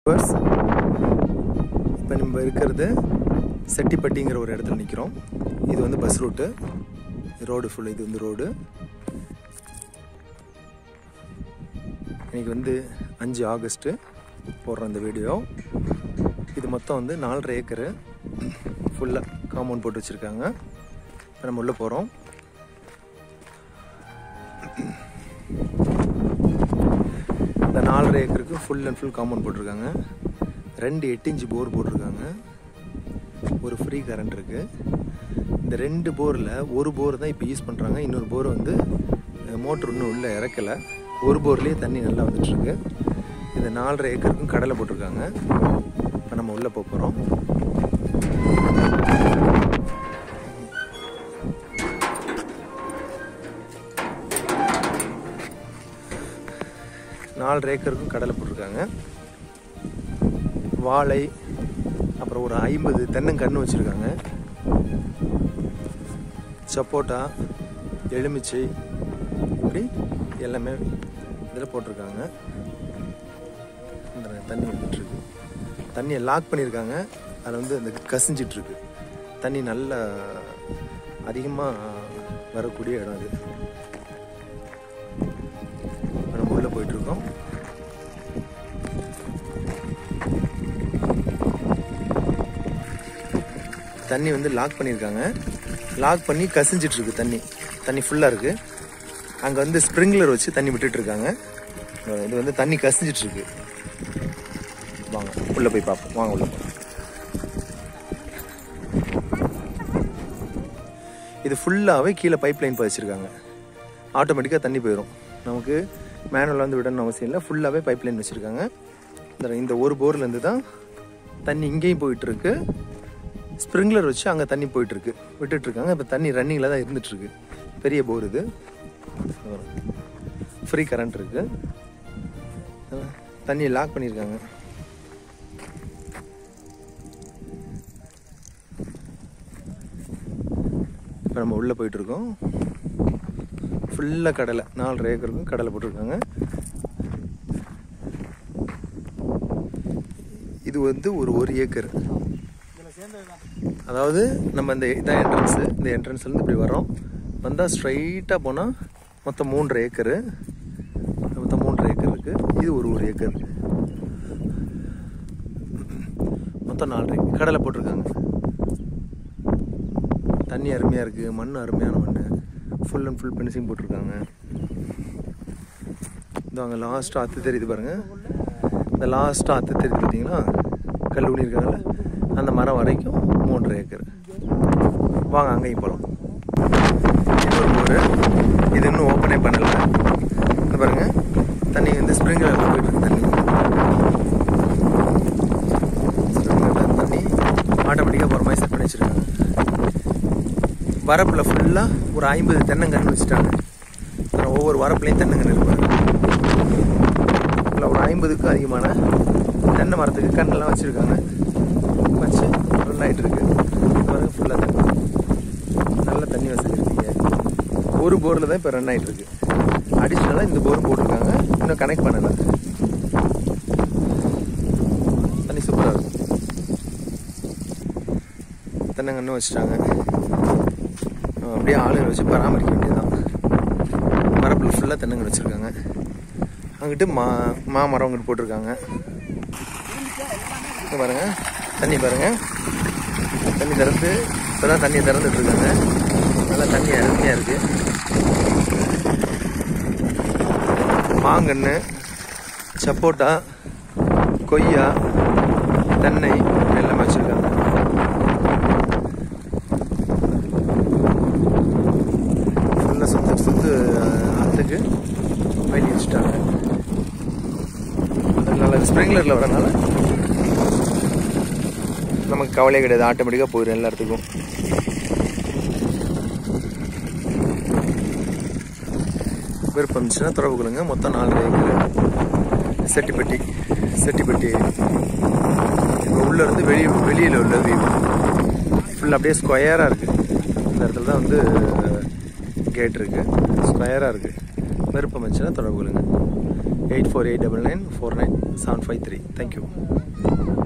bus இப்போ நம்ம இருக்கிறது செட்டிப்பட்டிங்கிற ஒரு இடத்துல நிற்கிறோம் இது வந்து பஸ் ரூட்டு ரோடு ஃபுல் இது வந்து ரோடு இன்னைக்கு வந்து அஞ்சு ஆகஸ்ட்டு போடுற அந்த வீடியோ இது மொத்தம் வந்து நாலரை ஏக்கரு ஃபுல்லாக காம்பவுண்ட் போட்டு வச்சுருக்காங்க இப்போ நம்ம உள்ளே போகிறோம் இந்த நாலரை ஏக்கருக்கு ஃபுல் அண்ட் ஃபுல் காம்பவுண்ட் போட்டிருக்காங்க ரெண்டு எட்டு இன்ச்சு போர் போட்டிருக்காங்க ஒரு ஃப்ரீ கரண்ட் இருக்குது இந்த ரெண்டு போரில் ஒரு போர் தான் இப்போ யூஸ் பண்ணுறாங்க இன்னொரு போர் வந்து மோட்ரு இன்னும் உள்ளே இறக்கலை ஒரு போர்லேயே தண்ணி நல்லா வந்துட்டுருக்கு இந்த நாலரை ஏக்கருக்கும் கடலை போட்டிருக்காங்க இப்போ நம்ம உள்ளே போக போகிறோம் நாலரை ஏக்கருக்கும் கடலை போட்டிருக்காங்க வாழை அப்புறம் ஒரு ஐம்பது தென்னங்கன்று வச்சுருக்காங்க சப்போட்டா எலுமிச்சை இப்படி எல்லாமே இதில் போட்டிருக்காங்க இந்த தண்ணி வந்துட்டுருக்கு தண்ணியை லாக் பண்ணியிருக்காங்க அதில் வந்து அந்த கசிஞ்சிட்ருக்கு தண்ணி நல்ல அதிகமாக வரக்கூடிய இடம் அது இப்போ நம்ம உள்ளே போயிட்டுருக்கோம் தண்ணி வந்து லாக் பண்ணியிருக்காங்க லாக் பண்ணி கசிஞ்சிட்டு இருக்கு தண்ணி தண்ணி ஃபுல்லாக இருக்கு அங்கே வந்து ஸ்ப்ரிங்க்லர் வச்சு தண்ணி விட்டுட்டு இருக்காங்க இது வந்து தண்ணி கசிஞ்சிட்டு இருக்கு வாங்க உள்ளே போய் பார்ப்போம் வாங்க உள்ள போகலாம் இது ஃபுல்லாகவே கீழே பைப் லைன் பதிச்சிருக்காங்க ஆட்டோமேட்டிக்காக தண்ணி போயிடும் நமக்கு மேனுவலாக வந்து விடணும்னு அவசியம் இல்லை ஃபுல்லாகவே பைப் லைன் வச்சுருக்காங்க இந்த இந்த ஒரு போர்லேருந்து தான் தண்ணி இங்கேயும் போயிட்டுருக்கு ஸ்ப்ரிங்க்லர் வச்சு அங்கே தண்ணி போயிட்டுருக்கு விட்டுட்ருக்காங்க இப்போ தண்ணி ரன்னிங்கில் தான் இருந்துகிட்ருக்கு பெரிய போர் இது ஃப்ரீ கரண்ட் இருக்குது தண்ணியை லாக் பண்ணியிருக்காங்க இப்போ நம்ம உள்ளே போயிட்டுருக்கோம் ஃபுல்லாக கடலை நாலரை ஏக்கருக்கும் கடலை போட்டிருக்காங்க இது வந்து ஒரு ஒரு ஏக்கர் அதாவது நம்ம இந்த இதான் என்ட்ரன்ஸு இந்த என்ட்ரன்ஸ்லேருந்து இப்படி வரோம் வந்தால் ஸ்ட்ரைட்டாக போனால் மொத்தம் மூன்றரை ஏக்கரு மொத்தம் மூன்றரை ஏக்கர் இருக்குது இது ஒரு ஒரு ஏக்கர் மொத்தம் நாலரை கடலை போட்டிருக்காங்க தண்ணி அருமையாக இருக்குது மண் அருமையான மண் ஃபுல் அண்ட் ஃபுல் பென்சிங் போட்டிருக்காங்க இந்த அங்கே லாஸ்ட்டாக அத்து தெரியுது பாருங்கள் இந்த லாஸ்ட்டாக அத்து தெரியுது பார்த்தீங்களா கல் ஊனியிருக்காங்கல்ல அந்த மரம் வரைக்கும் மூன்றரை ஏக்கர் வாங்க அங்கேயும் போகலாம் இன்னொரு போர் இது இன்னும் ஓப்பனே பண்ணலை இந்த பாருங்க தண்ணி வந்து ஸ்ப்ரிங்கில் போயிட்டு இருக்கு தண்ணி ஸ்ப்ரிங்கில் தண்ணி ஆட்டோமேட்டிக்காக போகிற மாதிரி செட் பண்ணி வச்சுருக்காங்க வரப்பில் ஃபுல்லாக ஒரு ஐம்பது தென்னங்கன்று வச்சுட்டாங்க ஒவ்வொரு வரப்புலையும் தென்னங்கன்று இருப்பாங்க இல்லை ஒரு ஐம்பதுக்கும் அதிகமான தென்னை மரத்துக்கு கண்ணெல்லாம் வச்சுருக்காங்க வச்சு ரன் ஆகிட்டு இருக்கு பாருங்க ஃபுல்லாக தண்ணி நல்ல தண்ணி வசதி இருக்குங்க ஒரு போரில் தான் இப்போ ரன் ஆகிட்டு இருக்கு அடிஷ்னலாக இந்த போர் போட்டிருக்காங்க இன்னும் கனெக்ட் பண்ணலை தண்ணி சூப்பராக இருக்கும் தென்னங்கன்று வச்சுட்டாங்க அப்படியே ஆளுங்களை வச்சு பராமரிக்க வேண்டியதுதான் மரப்பில் ஃபுல்லாக தென்னங்கன்று வச்சுருக்காங்க அங்கிட்டு மா மாமரம் அங்கிட்டு போட்டிருக்காங்க பாருங்க தண்ணி பாருங்க தண்ணி திறந்து இப்போதான் தண்ணியை திறந்துட்டு இருக்காங்க நல்லா தண்ணி அருமையாக இருக்கு மாங்கன்று சப்போட்டா கொய்யா தென்னை எல்லாம் வச்சுருக்காங்க ஃபுல்லாக சுற்று சுற்று ஆற்றுக்கு வழி வச்சுட்டாங்க அதனால ஸ்ப்ரிங்க்லரில் வரனால நமக்கு கவலையே கிடையாது ஆட்டோமேட்டிக்காக போயிடும் எல்லா இடத்துக்கும் விருப்பம் இருந்துச்சுன்னா தொடர்பு கொள்ளுங்க மொத்தம் நாலு ஏக்கர் செட்டிப்பட்டி செட்டிப்பட்டி இப்போ உள்ளேருந்து வெளியே வெளியில் உள்ள வியூ ஃபுல் அப்படியே ஸ்கொயராக இருக்குது இந்த இடத்துல தான் வந்து கேட் இருக்குது ஸ்கொயராக இருக்குது விருப்பம் இருந்துச்சுன்னா தொடர்பு கொள்ளுங்க eight four eight double nine four nine seven five three thank you